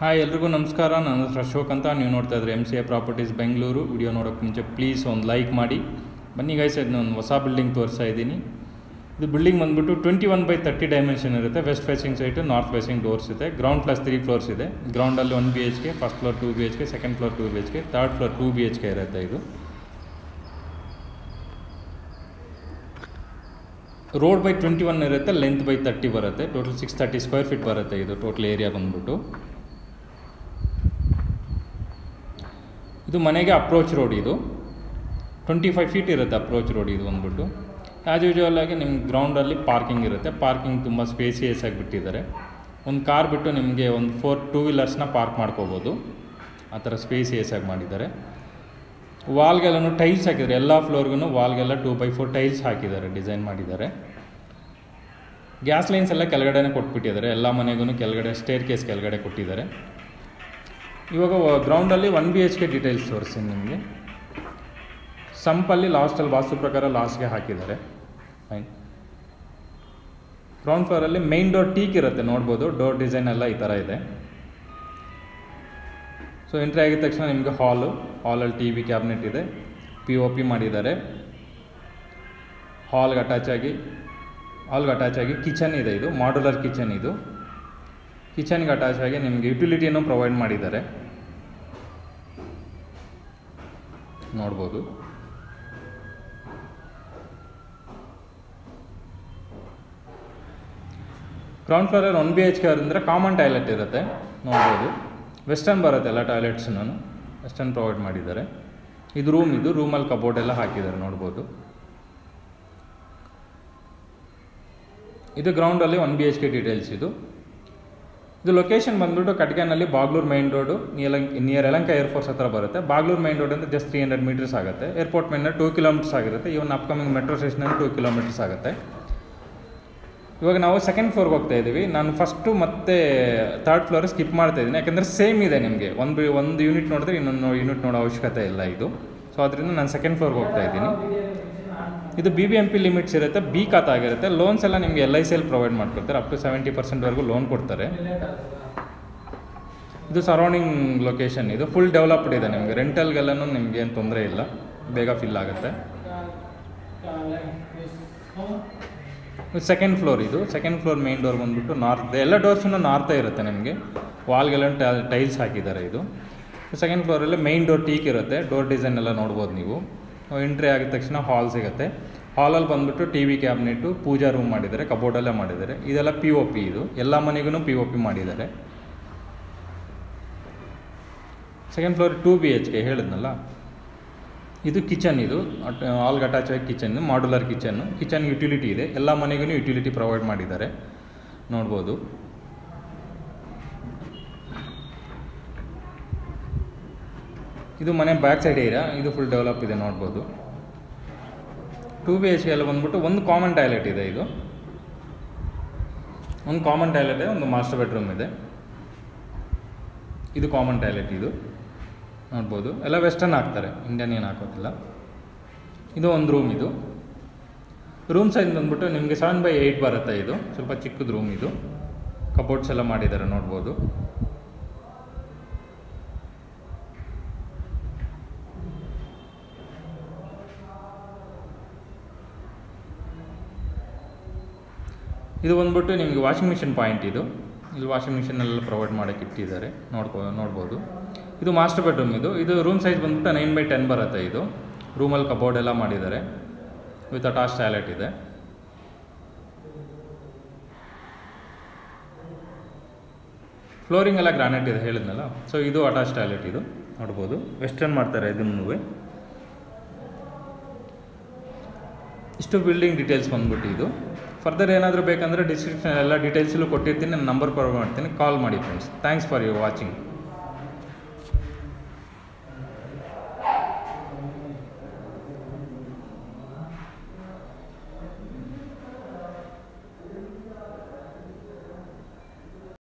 hi ಎಲ್ರಿಗೂ ನಮಸ್ಕಾರ ನಾನು ಹೆಸರು ಅಶೋಕ್ ಅಂತ ನೀವು ನೋಡ್ತಾ ಇದ್ರೆ M C A properties Bengaluru video ನೋಡೋಕ್ಕೆ ಮುಂಚೆ ಪ್ಲೀಸ್ ಒಂದು ಲೈಕ್ ಮಾಡಿ ಬನ್ನಿ ಗೈಸ್ ಇದನ್ನ ಒಂದು ಹೊಸ ಬಿಲ್ಡಿಂಗ್ ತೋರಿಸ್ತಾ ಇದ್ದೀನಿ ಇದು ಬಿಲ್ಡಿಂಗ್ ಬಂದ್ಬಿಟ್ಟು twenty one by thirty dimension ಇರುತ್ತೆ west facing site north facing doors ಇದೆ ಗ್ರೌಂಡ್ ಪ್ಲಸ್ ತ್ರೀ ಫ್ಲೋರ್ಸ್ ಇದೆ ಗ್ರೌಂಡಲ್ಲಿ one B H K first floor two B H K second floor two B H K third floor two B H K ಇರುತ್ತೆ ಇದು road by twenty one ಇರುತ್ತೆ length by thirty ಬರುತ್ತೆ total six thirty square feet ಬರುತ್ತೆ ಇದು total area ಬಂದ್ಬಿಟ್ಟು ಇದು ಮನೆಗೆ approach road ಇದು ಟ್ವೆಂಟಿ ಫೈವ್ ಫೀಟ್ ಇರುತ್ತೆ ಅಪ್ರೋಚ್ ರೋಡ್ ಇದು ಬಂದ್ಬಿಟ್ಟು ಆ್ಯಸ್ ಯೂಶುವಲ್ ಆಗಿ ನಿಮ್ಮ ಗ್ರೌಂಡಲ್ಲಿ ಪಾರ್ಕಿಂಗ್ ಇರುತ್ತೆ ಪಾರ್ಕಿಂಗ್ ತುಂಬ ಸ್ಪೇಸಿಯಸ್ ಆಗಿ ಬಿಟ್ಟಿದ್ದಾರೆ ಒಂದು ಕಾರ್ ಬಿಟ್ಟು ನಿಮಗೆ ಒಂದು ಫೋರ್ ಟೂ ವೀಲರ್ಸ್ನ ಪಾರ್ಕ್ ಮಾಡ್ಕೋಬೋದು ಆ ಥರ ಸ್ಪೇಸಿಯಸ್ ಆಗಿ ಮಾಡಿದ್ದಾರೆ ವಾಲ್ಗೆಲ್ಲೂ ಟೈಲ್ಸ್ ಹಾಕಿದ್ದಾರೆ ಎಲ್ಲ ಫ್ಲೋರ್ಗೂ ವಾಲ್ಗೆಲ್ಲ ಟೂ ಬೈ ಫೋರ್ ಟೈಲ್ಸ್ ಹಾಕಿದ್ದಾರೆ ಡಿಸೈನ್ ಮಾಡಿದ್ದಾರೆ ಗ್ಯಾಸ್ ಲೈನ್ಸ್ ಎಲ್ಲ ಕೆಳಗಡೆನೇ ಕೊಟ್ಬಿಟ್ಟಿದ್ದಾರೆ ಎಲ್ಲ ಮನೆಗೂ ಕೆಳಗಡೆ ಸ್ಟೇರ್ ಕೇಸ್ ಕೆಳಗಡೆ ಕೊಟ್ಟಿದ್ದಾರೆ ಇವಾಗ ಗ್ರೌಂಡಲ್ಲಿ one B H K details ತೋರಿಸ್ತೀನಿ ನಿಮಗೆ ಸಂಪಲ್ಲಿ ಲಾಸ್ಟಲ್ಲಿ ವಾಸ್ತು ಪ್ರಕಾರ ಲಾಸ್ಟ್ಗೆ ಹಾಕಿದ್ದಾರೆ ಫೈನ್ ಗ್ರೌಂಡ್ ಫ್ಲೋರಲ್ಲಿ ಮೈನ್ ಡೋರ್ ಟೀಕ್ ಇರುತ್ತೆ ನೋಡ್ಬೋದು ಡೋರ್ ಡಿಸೈನ್ ಎಲ್ಲ ಈ ಥರ ಇದೆ ಸೊ ಎಂಟ್ರಿ ಆಗಿದ ತಕ್ಷಣ ನಿಮಗೆ ಹಾಲು ಹಾಲಲ್ಲಿ ಟಿ ವಿ ಕ್ಯಾಬಿನೆಟ್ ಇದೆ ಪಿ ಒ ಪಿ ಮಾಡಿದ್ದಾರೆ ಹಾಲ್ಗೆ ಅಟ್ಯಾಚ್ ಆಗಿ ಹಾಲ್ಗೆ ಅಟ್ಯಾಚ್ ಆಗಿ ಕಿಚನ್ ಇದೆ ಇದು ಮಾಡ್ಯುಲರ್ ಕಿಚನ್ ಇದು ಕಿಚನ್ಗೆ ಅಟ್ಯಾಚ್ ಆಗಿ ನಿಮಗೆ ಯುಟಿಲಿಟಿಯನ್ನು ಪ್ರೊವೈಡ್ ಮಾಡಿದ್ದಾರೆ ನೋಡ್ಬೋದು ಗ್ರೌಂಡ್ ಫ್ಲೋರಲ್ಲಿ ಒನ್ ಬಿ ಎಚ್ ಕೆ ಅಂದರೆ ಕಾಮನ್ ಟಾಯ್ಲೆಟ್ ಇರುತ್ತೆ ನೋಡ್ಬೋದು ವೆಸ್ಟರ್ನ್ ಬರುತ್ತೆ ಎಲ್ಲ ಟಾಯ್ಲೆಟ್ಸ್ನೂ ವೆಸ್ಟರ್ನ್ ಪ್ರೊವೈಡ್ ಮಾಡಿದ್ದಾರೆ ಇದು ರೂಮ್ ಇದು ರೂಮಲ್ಲಿ ಕಬೋರ್ಡ್ ಎಲ್ಲ ಹಾಕಿದ್ದಾರೆ ನೋಡ್ಬೋದು ಇದು ಗ್ರೌಂಡಲ್ಲಿ one B H K details ಇದು ಇದು ಲೊಕೇಶನ್ ಬಂದ್ಬಿಟ್ಟು ಕಟ್ಗೆನಲ್ಲಿ Bagalur main road near near Yelahanka air force ಹತ್ರ ಬರುತ್ತೆ ಬಾಗ್ಲೂರು ಮೈನ್ ರೋಡ್ ಅಂದರೆ ಜಸ್ಟ್ ತ್ರೀ ಹಂಡ್ರೆಡ್ ಮೀಟರ್ಸ್ ಆಗುತ್ತೆ ಏರ್ಪೋರ್ಟ್ ಮೇಲಿನ ಟೂ ಕಿಲೋಮೀಟರ್ಸ್ ಆಗಿರುತ್ತೆ ಇವನ್ ಅಪ್ಕಮಿಂಗ್ ಮೆಟ್ರೋ ಸ್ಟೇಷನಲ್ಲಿ ಟೂ ಕಿಲೋಮೀಟರ್ಸ್ ಆಗುತ್ತೆ ಇವಾಗ ನಾವು ಸೆಕೆಂಡ್ ಫ್ಲೋರ್ಗೆ ಹೋಗ್ತಾ ಇದ್ದೀವಿ ನಾನು ಫಸ್ಟು ಮತ್ತೆ ಥರ್ಡ್ ಫ್ಲೋರ್ ಸ್ಕಿಪ್ ಮಾಡ್ತಾ ಇದ್ದೀನಿ ಯಾಕಂದರೆ ಸೇಮ್ ಇದೆ ನಿಮಗೆ ಒಂದು ಒಂದು ಯೂನಿಟ್ ನೋಡಿದ್ರೆ ಇನ್ನೊಂದು ಯೂನಿಟ್ ನೋಡೋ ಅವಶ್ಯಕತೆ ಇಲ್ಲ ಇದು ಸೊ ಅದರಿಂದ ನಾನು ಸೆಕೆಂಡ್ ಫ್ಲೋರ್ಗೆ ಹೋಗ್ತಾ ಇದ್ದೀನಿ ಇದು B B M P limits ಇರುತ್ತೆ ಬಿ ಖಾತಾ ಆಗಿರುತ್ತೆ ಲೋನ್ಸ್ ಎಲ್ಲ ನಿಮಗೆ L I C L provide ಮಾಡ್ಕೊಡ್ತಾರೆ ಅಪ್ ಟು ಸೆವೆಂಟಿ ಪರ್ಸೆಂಟ್ವರೆಗೂ ಲೋನ್ ಕೊಡ್ತಾರೆ ಇದು ಸರೌಂಡಿಂಗ್ ಲೊಕೇಶನ್ ಇದು ಫುಲ್ ಡೆವಲಪ್ಡ್ ಇದೆ ನಿಮಗೆ ರೆಂಟಲ್ಗೆಲ್ಲನೂ ನಿಮ್ಗೆ ಏನು ತೊಂದರೆ ಇಲ್ಲ ಬೇಗ ಫಿಲ್ ಆಗುತ್ತೆ ಸೆಕೆಂಡ್ ಫ್ಲೋರ್ ಇದು ಸೆಕೆಂಡ್ ಫ್ಲೋರ್ ಮೇನ್ ಡೋರ್ ಬಂದ್ಬಿಟ್ಟು ನಾರ್ತ್ ಎಲ್ಲ ಡೋರ್ಸೂ ನಾರ್ತೇ ಇರುತ್ತೆ ನಿಮಗೆ ವಾಲ್ಗೆಲ್ಲ ಟೈಲ್ಸ್ ಹಾಕಿದ್ದಾರೆ ಇದು ಸೆಕೆಂಡ್ ಫ್ಲೋರಲ್ಲಿ ಮೈನ್ ಡೋರ್ ಟೀಕ್ ಇರುತ್ತೆ ಡೋರ್ ಡಿಸೈನ್ ಎಲ್ಲ ನೋಡ್ಬೋದು ನೀವು ಎಂಟ್ರಿ ಆಗಿದ ತಕ್ಷಣ ಹಾಲ್ ಸಿಗುತ್ತೆ ಹಾಲಲ್ಲಿ ಬಂದ್ಬಿಟ್ಟು T V cabinet pooja room ಮಾಡಿದ್ದಾರೆ ಕಬೋರ್ಡಲ್ಲೇ ಮಾಡಿದ್ದಾರೆ ಇದೆಲ್ಲ ಪಿ ಒ ಪಿ ಇದು ಎಲ್ಲ ಮನೆಗೂ ಪಿ ಒ ಪಿ ಮಾಡಿದ್ದಾರೆ second floor two B H K ಹೇಳಿದ್ನಲ್ಲ ಇದು ಕಿಚನ್ ಇದು ಆಲ್ಗೆ ಅಟ್ಯಾಚ್ ಆಗಿ kitchen modular kitchen kitchen utility ಇದೆ ಎಲ್ಲ ಮನೆಗೂ ಯುಟಿಲಿಟಿ ಪ್ರೊವೈಡ್ ಮಾಡಿದ್ದಾರೆ ನೋಡ್ಬೋದು ಇದು ಮನೆ ಬ್ಯಾಕ್ ಸೈಡ್ ಏರಿಯಾ ಇದು ಫುಲ್ ಡೆವಲಪ್ ಇದೆ ನೋಡ್ಬೋದು ಟೂ ಬಿ ಎಚ್ ಕೆ ಎಲ್ಲ ಬಂದ್ಬಿಟ್ಟು ಒಂದು ಕಾಮನ್ ಟಾಯ್ಲೆಟ್ ಇದೆ ಇದು ಒಂದು ಕಾಮನ್ ಟಾಯ್ಲೆಟ್ ಇದೆ ಒಂದು ಮಾಸ್ಟರ್ ಬೆಡ್ರೂಮ್ ಇದೆ ಇದು ಕಾಮನ್ ಟಾಯ್ಲೆಟ್ ಇದು ನೋಡ್ಬೋದು ಎಲ್ಲ ವೆಸ್ಟರ್ನ್ ಹಾಕ್ತಾರೆ ಇಂಡಿಯನ್ ಏನು ಹಾಕೋದಿಲ್ಲ ಇದು ಒಂದು ರೂಮ್ ಇದು ರೂಮ್ ಸೈಜ್ ಬಂದ್ಬಿಟ್ಟು ನಿಮಗೆ ಸೆವೆನ್ ಬೈ ಏಯ್ಟ್ ಬರುತ್ತೆ ಇದು ಸ್ವಲ್ಪ ಚಿಕ್ಕದು ರೂಮ್ ಇದು ಕಬೋರ್ಡ್ಸ್ ಎಲ್ಲ ಮಾಡಿದ್ದಾರೆ ನೋಡ್ಬೋದು ಇದು ಬಂದ್ಬಿಟ್ಟು ನಿಮಗೆ ವಾಷಿಂಗ್ ಮಿಷಿನ್ ಪಾಯಿಂಟ್ ಇದು ಇಲ್ಲಿ ವಾಷಿಂಗ್ ಮಿಷಿನೆಲ್ಲ ಪ್ರೊವೈಡ್ ಮಾಡೋಕ್ಕೆ ಇಟ್ಟಿದ್ದಾರೆ ನೋಡ್ಕೋ ನೋಡ್ಬೋದು ಇದು ಮಾಸ್ಟರ್ ಬೆಡ್ರೂಮ್ ಇದು ಇದು ರೂಮ್ ಸೈಜ್ ಬಂದ್ಬಿಟ್ಟು ನೈನ್ ಬೈ ಟೆನ್ ಬರುತ್ತೆ ಇದು ರೂಮಲ್ಲಿ ಕಬೋರ್ಡ್ ಎಲ್ಲ ಮಾಡಿದ್ದಾರೆ ವಿತ್ ಅಟಾಚ್ ಟಾಯ್ಲೆಟ್ ಇದೆ ಫ್ಲೋರಿಂಗ್ ಎಲ್ಲ ಗ್ರಾನೈಟ್ ಇದೆ ಹೇಳಿದ್ನಲ್ಲ ಸೊ ಇದು ಅಟಾಚ್ ಟಾಯ್ಲೆಟ್ ಇದು ನೋಡ್ಬೋದು ವೆಸ್ಟರ್ನ್ ಮಾಡ್ತಾರೆ ಇದನ್ನು ಇಷ್ಟು ಬಿಲ್ಡಿಂಗ್ ಡೀಟೇಲ್ಸ್ ಬಂದ್ಬಿಟ್ಟು ಇದು ಫರ್ದರ್ ಏನಾದರೂ ಬೇಕಂದರೆ ಡಿಸ್ಕ್ರಿಪ್ಷನ್ ಎಲ್ಲ ಡೀಟೇಲ್ಸಲ್ಲೂ ಕೊಟ್ಟಿರ್ತೀನಿ ನನ್ನ ನಂಬರ್ ಪ್ರೊವೈಡ್ ಮಾಡ್ತೀನಿ ಕಾಲ್ ಮಾಡಿ friends thanks for your watching